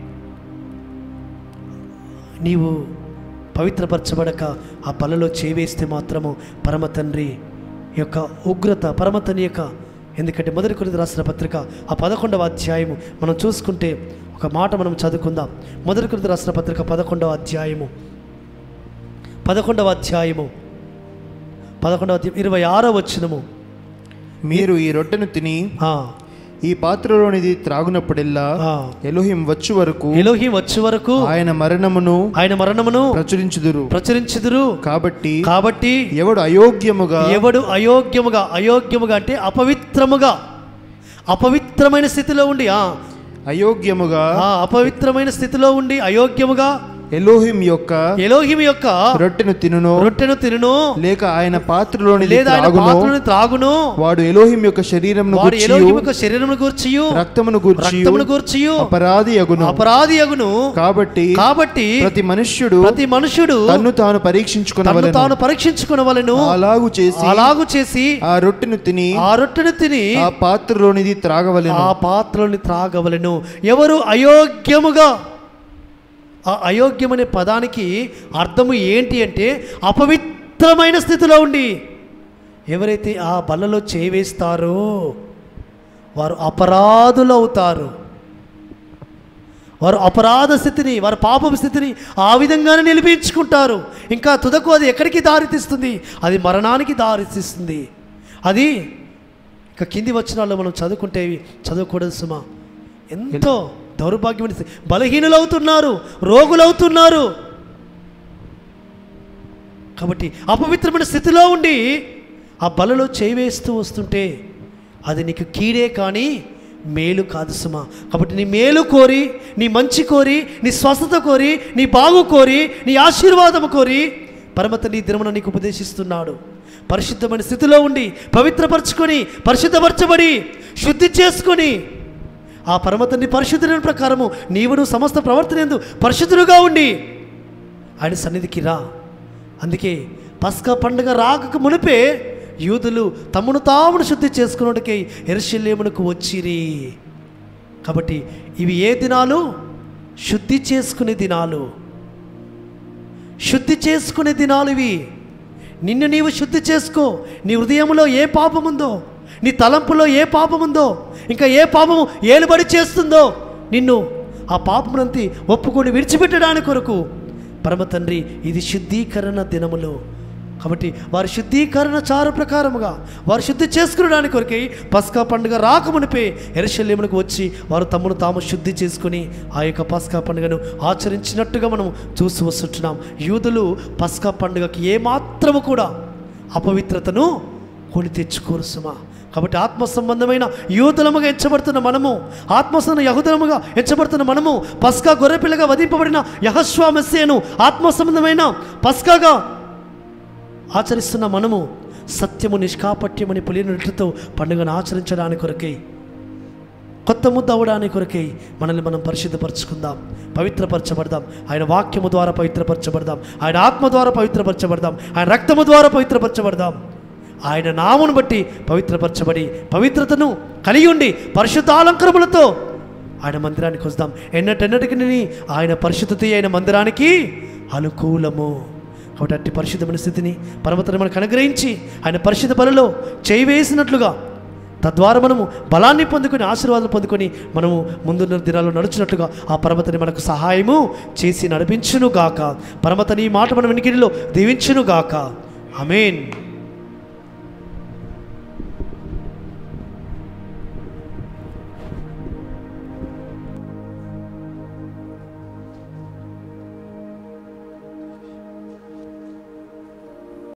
B: నీవు పవిత్రపరచబడక ఆ పళ్ళలో చేవేస్తే మాత్రము పరమ తండ్రి యొక్క ఉగ్రత పరమ తండ్రి యొక్క ఎందుకంటే మొదటి కొరింథీ రాసిన పత్రిక ఆ పదకొండవ అధ్యాయము మనం చూసుకుంటే ఒక మాట మనం చదువుకుందాం మొదటి కొరింథీ రాసిన పత్రిక పదకొండవ అధ్యాయము పదకొండవ అధ్యాయము పదకొండవ అధ్యాయం ఇరవై ఆరో వచ్చినము
C: మీరు ఈ రొట్టెను తిని
B: ఆ,
C: ఈ పాత్రలోనిది త్రాగునప్పుడెల్లా
B: ఆ.
C: ఎలోహిం వచ్చు వరకు
B: ఎలోహి వచ్చే వరకు
C: ఆయన మరణమును
B: ఆయన మరణమును
C: ప్రచురించుదురు
B: ప్రచురించుదురు
C: కాబట్టి
B: కాబట్టి
C: ఎవడు అయోగ్యముగా
B: ఎవడు అయోగ్యముగా అయోగ్యముగా అంటే అపవిత్రముగా అపవిత్రమైన స్థితిలో ఉండి ఆ
C: అయోగ్యముగా
B: ఆ అపవిత్రమైన స్థితిలో ఉండి అయోగ్యముగా
C: ఎలోహిం యొక్క
B: ఎలోహిం యొక్క
C: రొట్టెను తినునో
B: రొట్టెను తినును
C: లేక ఆయన పాత్రలోనిది
B: లేదా ఆయన
C: త్రాగునో
B: పాత్రను త్రాగును
C: వాడు ఎలోహిం యొక్క శరీరమును
B: వాడు
C: గూర్చియు
B: ఎలోహిం యొక్క శరీరమును గూర్చియు
C: రక్తమును గూర్చియు
B: రక్తమును గూర్చియు
C: అపరాధి అగును
B: అపరాధి అగును
C: కాబట్టి
B: కాబట్టి
C: ప్రతి మనుష్యుడు
B: ప్రతి మనుషుడు
C: తన్ను తాను
B: తన్ను
C: పరీక్షించుకునవలెను
B: తాను పరీక్షించుకునవలెను
C: అలాగు చేసి
B: అలాగు చేసి
C: ఆ రొట్టెను తిని
B: ఆ రొట్టెను తిని
C: ఆ పాత్రలోనిది త్రాగవలెను
B: ఆ పాత్రని త్రాగవలెను ఎవరు అయోగ్యముగా ఆ అయోగ్యం అనే పదానికి అర్థము ఏంటి అంటే అపవిత్రమైన స్థితిలో ఉండి ఎవరైతే ఆ బల్లలో చేవేస్తారో వారు అపరాధులు అవుతారు వారు అపరాధ స్థితిని వారి పాపపు స్థితిని ఆ విధంగానే నిలిపించుకుంటారు ఇంకా తుదకు అది ఎక్కడికి దారితీస్తుంది అది మరణానికి దారితీస్తుంది అది ఇక కింది వచనాల్లో మనం చదువుకుంటే చదవకూడదు సుమా ఎంతో దౌర్భాగ్యమైన స్థితి. బలహీనులవుతున్నారు రోగులవుతున్నారు కాబట్టి అపవిత్రమైన స్థితిలో ఉండి ఆ బలలో చేవేస్తూ వస్తుంటే అది నీకు కీడే కానీ మేలు కాదు సుమా కాబట్టి నీ మేలు కోరి నీ మంచి కోరి నీ స్వస్థత కోరి నీ బాగు కోరి నీ ఆశీర్వాదము కోరి పరమత నీ దినమున నీకు ఉపదేశిస్తున్నాడు పరిశుద్ధమైన స్థితిలో ఉండి పవిత్రపరచుకొని పరిశుద్ధపరచబడి శుద్ధి చేసుకొని ఆ పరమతండ్రి పరిశుద్ధులైన ప్రకారము నీవును సమస్త ప్రవర్తన ఎందు పరిశుద్ధులుగా ఉండి ఆయన సన్నిధికి రా అందుకే పస్కా పండుగ రాకకు మునిపే యూదులు తమను తామును శుద్ధి చేసుకున్నట్టుకై ఎరుషల్యమునకు వచ్చిరి కాబట్టి ఇవి ఏ దినాలు శుద్ధి చేసుకునే దినాలు శుద్ధి చేసుకునే దినాలు ఇవి నిన్ను నీవు శుద్ధి చేసుకో నీ హృదయంలో ఏ పాపముందో నీ తలంపులో ఏ పాపముందో ఇంకా ఏ పాపము ఏలుబడి చేస్తుందో నిన్ను ఆ పాపమునంతి ఒప్పుకొని విడిచిపెట్టడానికి కొరకు పరమ తండ్రి ఇది శుద్ధీకరణ దినములు కాబట్టి వారి శుద్ధీకరణ చారు ప్రకారముగా వారు శుద్ధి చేసుకునడానికి కొరకై పస్కా పండుగ రాకమునిపే ఎరశల్యమునకు వచ్చి వారు తమను తాము శుద్ధి చేసుకుని ఆ యొక్క పస్కా పండుగను ఆచరించినట్టుగా మనం చూసి వస్తుంటున్నాం యూదులు పస్కా పండుగకి ఏమాత్రము కూడా అపవిత్రతను కొని తెచ్చుకోరు సుమా కాబట్టి ఆత్మ సంబంధమైన యూతులముగా ఎంచబడుతున్న మనము ఆత్మ సంబంధ యహుదలముగా ఎంచబడుతున్న మనము పస్కా గొర్రెపిల్లగా వధింపబడిన యహస్వా మెస్సేను ఆత్మ సంబంధమైన పస్కాగా ఆచరిస్తున్న మనము సత్యము నిష్కాపట్యమని పులినట్లతో పండుగను ఆచరించడానికి కొరకై కొత్త ముద్ద అవ్వడానికి కొరకై మనల్ని మనం పరిశుద్ధపరచుకుందాం పవిత్రపరచబడదాం ఆయన వాక్యము ద్వారా పవిత్రపరచబడదాం ఆయన ఆత్మ ద్వారా పవిత్రపరచబడదాం ఆయన రక్తము ద్వారా పవిత్రపరచబడదాం ఆయన నామును బట్టి పవిత్రపరచబడి పవిత్రతను కలిగి ఉండి పరిశుద్ధాలంకరములతో ఆయన మందిరానికి వస్తాం ఎన్నటెన్నటికి ఆయన పరిశుద్ధత అయిన మందిరానికి అనుకూలము కాబట్టి అట్టి పరిశుద్ధమైన స్థితిని పరమతను మనకు అనుగ్రహించి ఆయన పరిశుద్ధ పనిలో చేయి వేసినట్లుగా తద్వారా మనము బలాన్ని పొందుకొని ఆశీర్వాదాలు పొందుకొని మనము ముందున్న దినాల్లో నడుచున్నట్లుగా ఆ పరమతని మనకు సహాయము చేసి నడిపించును గాక పరమతని ఈ మాట మన వెనుకిడిలో దీవించును గాక అమేన్